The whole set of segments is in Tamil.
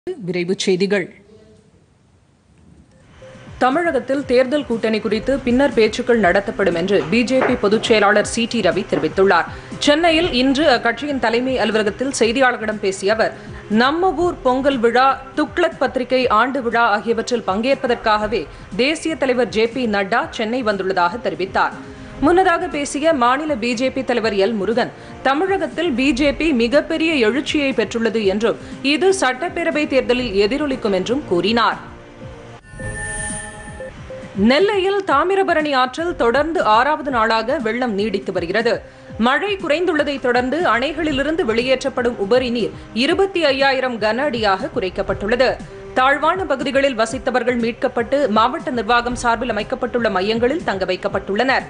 விரைவுச் செய்திகள் தமிழகத்தில் தேர்தல் கூட்டணி குறித்து பின்னர் பேச்சுக்கள் நடத்தப்படும் என்று பிஜேபி பொதுச் செயலாளர் சி டி ரவி தெரிவித்துள்ளார் சென்னையில் இன்று அக்கட்சியின் தலைமை அலுவலகத்தில் செய்தியாளர்களிடம் பேசிய அவர் நம்ம ஊர் பொங்கல் விழா துக்ளக் பத்திரிகை ஆண்டு விழா ஆகியவற்றில் பங்கேற்பதற்காகவே தேசிய தலைவர் ஜே பி நட்டா சென்னை வந்துள்ளதாக தெரிவித்தார் முன்னதாக பேசிய மாநில பிஜேபி தலைவர் எல் முருகன் தமிழகத்தில் பிஜேபி மிகப்பெரிய எழுச்சியை பெற்றுள்ளது என்றும் இது சட்டப்பேரவை தேர்தலில் எதிரொலிக்கும் என்றும் கூறினார் நெல்லையில் தாமிரபரணி ஆற்றில் தொடர்ந்து ஆறாவது நாளாக வெள்ளம் நீடித்து வருகிறது மழை குறைந்துள்ளதை தொடர்ந்து அணைகளிலிருந்து வெளியேற்றப்படும் உபரி நீர் இருபத்தி ஐயாயிரம் கன அடியாக குறைக்கப்பட்டுள்ளது தாழ்வான பகுதிகளில் வசித்தவர்கள் மீட்கப்பட்டு மாவட்ட நிர்வாகம் சார்பில் அமைக்கப்பட்டுள்ள மையங்களில் தங்க வைக்கப்பட்டுள்ளனர்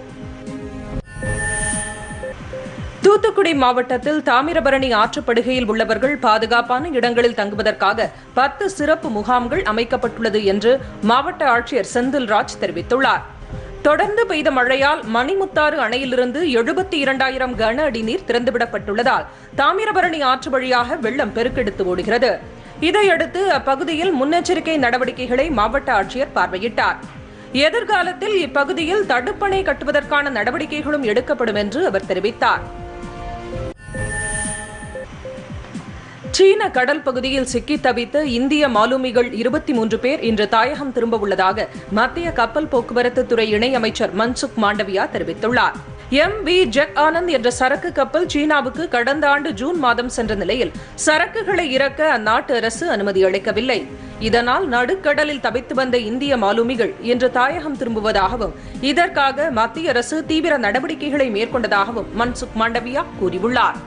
தூத்துக்குடி மாவட்டத்தில் தாமிரபரணி ஆற்றுப்படுகையில் உள்ளவர்கள் பாதுகாப்பான இடங்களில் தங்குவதற்காக பத்து சிறப்பு முகாம்கள் அமைக்கப்பட்டுள்ளது என்று மாவட்ட ஆட்சியர் செந்தில்ராஜ் தெரிவித்துள்ளார் தொடர்ந்து பெய்த மழையால் மணிமுத்தாறு அணையிலிருந்து எழுபத்தி இரண்டாயிரம் கன அடி நீர் திறந்துவிடப்பட்டுள்ளதால் தாமிரபரணி ஆற்று வழியாக வெள்ளம் பெருக்கெடுத்து ஓடுகிறது இதையடுத்து அப்பகுதியில் முன்னெச்சரிக்கை நடவடிக்கைகளை மாவட்ட ஆட்சியர் பார்வையிட்டார் எதிர்காலத்தில் இப்பகுதியில் தடுப்பணை கட்டுவதற்கான நடவடிக்கைகளும் எடுக்கப்படும் என்று அவர் தெரிவித்தார் சீன கடல் பகுதியில் சிக்கி தவித்த இந்திய மாலுமிகள் இருபத்தி மூன்று பேர் இன்று தாயகம் திரும்ப உள்ளதாக மத்திய கப்பல் போக்குவரத்து துறை இணையமைச்சர் மன்சுக் மாண்டவியா தெரிவித்துள்ளார் எம் வி ஜெக் ஆனந்த் என்ற சரக்கு கப்பல் சீனாவுக்கு கடந்த ஆண்டு ஜூன் மாதம் சென்ற நிலையில் சரக்குகளை இறக்க அந்நாட்டு அரசு அனுமதி அளிக்கவில்லை இதனால் நடுக்கடலில் தவித்து வந்த இந்திய மாலுமிகள் இன்று தாயகம் திரும்புவதாகவும் இதற்காக மத்திய அரசு தீவிர நடவடிக்கைகளை மேற்கொண்டதாகவும் மன்சுக் மாண்டவியா கூறியுள்ளார்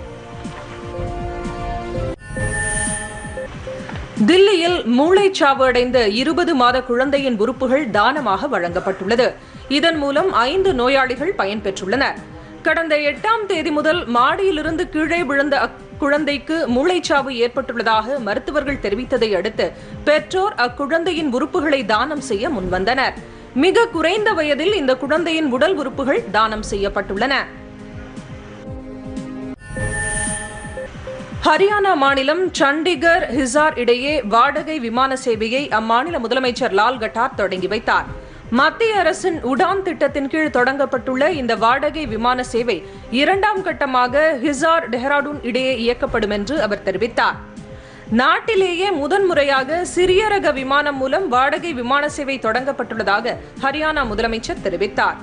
தில்லியில் மூளைச்சாவு அடைந்த இருபது மாத குழந்தையின் உறுப்புகள் தானமாக வழங்கப்பட்டுள்ளது இதன் மூலம் ஐந்து நோயாளிகள் பயன்பெற்றுள்ளனர் கடந்த எட்டாம் தேதி முதல் மாடியிலிருந்து கீழே விழுந்த அக்குழந்தைக்கு மூளைச்சாவு ஏற்பட்டுள்ளதாக மருத்துவர்கள் தெரிவித்ததை அடுத்து பெற்றோர் அக்குழந்தையின் உறுப்புகளை தானம் செய்ய முன்வந்தனர் மிக குறைந்த வயதில் இந்த குழந்தையின் உடல் உறுப்புகள் தானம் செய்யப்பட்டுள்ளன ஹரியானா மாநிலம் சண்டிகர் ஹிசார் இடையே வாடகை விமான சேவையை அம்மாநில முதலமைச்சர் லால் கட்டார் தொடங்கி வைத்தார் மத்திய அரசின் உடான் திட்டத்தின் கீழ் தொடங்கப்பட்டுள்ள இந்த வாடகை விமான சேவை இரண்டாம் கட்டமாக ஹிசார் டெஹ்ராடூன் இடையே இயக்கப்படும் என்று அவர் தெரிவித்தார் நாட்டிலேயே முதன்முறையாக சிறிய ரக விமானம் மூலம் வாடகை விமான சேவை தொடங்கப்பட்டுள்ளதாக ஹரியானா முதலமைச்சர் தெரிவித்தார்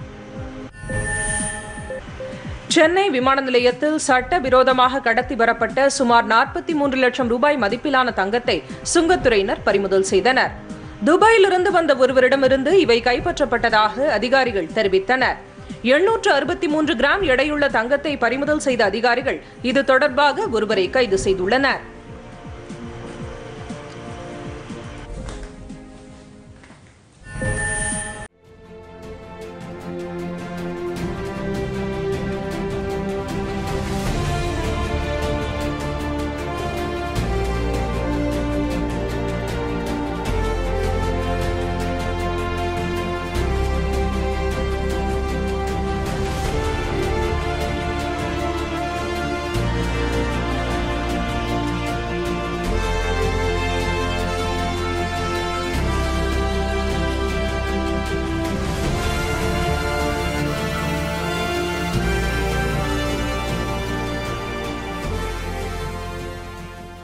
சென்னை விமான நிலையத்தில் சட்டவிரோதமாக கடத்தி வரப்பட்ட சுமார் நாற்பத்தி மூன்று லட்சம் ரூபாய் மதிப்பிலான தங்கத்தை சுங்கத்துறையினர் பறிமுதல் செய்தனர் துபாயிலிருந்து வந்த ஒருவரிடமிருந்து இவை கைப்பற்றப்பட்டதாக அதிகாரிகள் தெரிவித்தனர் எண்ணூற்று அறுபத்தி மூன்று கிராம் எடையுள்ள தங்கத்தை பறிமுதல் செய்த அதிகாரிகள் இது தொடர்பாக ஒருவரை கைது செய்துள்ளனர்